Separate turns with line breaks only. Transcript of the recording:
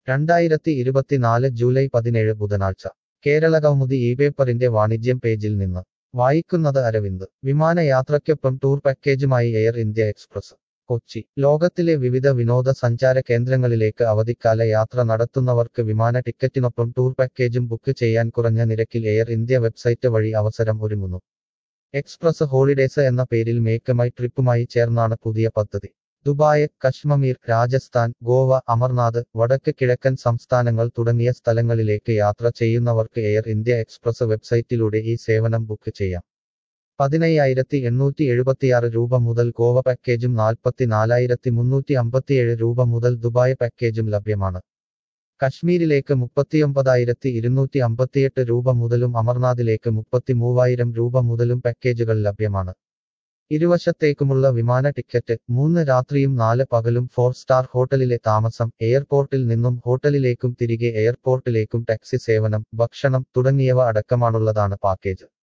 രണ്ടായിരത്തി ഇരുപത്തിനാല് ജൂലൈ പതിനേഴ് ബുധനാഴ്ച കേരളകൗമുദി ഈ പേപ്പറിന്റെ വാണിജ്യം പേജിൽ നിന്ന് വായിക്കുന്നത് അരവിന്ദ് വിമാനയാത്രയ്ക്കൊപ്പം ടൂർ പാക്കേജുമായി എയർ ഇന്ത്യ എക്സ്പ്രസ് കൊച്ചി ലോകത്തിലെ വിവിധ വിനോദ സഞ്ചാര കേന്ദ്രങ്ങളിലേക്ക് അവധിക്കാല യാത്ര നടത്തുന്നവർക്ക് വിമാന ടിക്കറ്റിനൊപ്പം ടൂർ പാക്കേജും ബുക്ക് ചെയ്യാൻ കുറഞ്ഞ നിരക്കിൽ എയർ ഇന്ത്യ വെബ്സൈറ്റ് വഴി അവസരം ഒരുങ്ങുന്നു എക്സ്പ്രസ് ഹോളിഡേസ് എന്ന പേരിൽ മേക്ക് മൈ ട്രിപ്പുമായി ചേർന്നാണ് പുതിയ പദ്ധതി ദുബായ് കശ്മീർ രാജസ്ഥാൻ ഗോവ അമർനാഥ് വടക്ക് കിഴക്കൻ സംസ്ഥാനങ്ങൾ തുടങ്ങിയ സ്ഥലങ്ങളിലേക്ക് യാത്ര ചെയ്യുന്നവർക്ക് എയർ ഇന്ത്യ എക്സ്പ്രസ് വെബ്സൈറ്റിലൂടെ ഈ സേവനം ബുക്ക് ചെയ്യാം പതിനയ്യായിരത്തി എണ്ണൂറ്റി എഴുപത്തിയാറ് രൂപ മുതൽ ഗോവ പാക്കേജും നാൽപ്പത്തി നാലായിരത്തി മുന്നൂറ്റി അമ്പത്തിയേഴ് രൂപ മുതൽ ദുബായ് പാക്കേജും ലഭ്യമാണ് കശ്മീരിലേക്ക് മുപ്പത്തിയൊമ്പതായിരത്തി ഇരുന്നൂറ്റി അമ്പത്തിയെട്ട് രൂപ മുതലും അമർനാഥിലേക്ക് മുപ്പത്തി മൂവായിരം രൂപ മുതലും പാക്കേജുകൾ ലഭ്യമാണ് ഇരുവശത്തേക്കുമുള്ള വിമാന ടിക്കറ്റ് മൂന്ന് രാത്രിയും നാല് പകലും ഫോർ സ്റ്റാർ ഹോട്ടലിലെ താമസം എയർപോർട്ടിൽ നിന്നും ഹോട്ടലിലേക്കും തിരികെ എയർപോർട്ടിലേക്കും ടാക്സി സേവനം ഭക്ഷണം തുടങ്ങിയവ അടക്കമാണുള്ളതാണ് പാക്കേജ്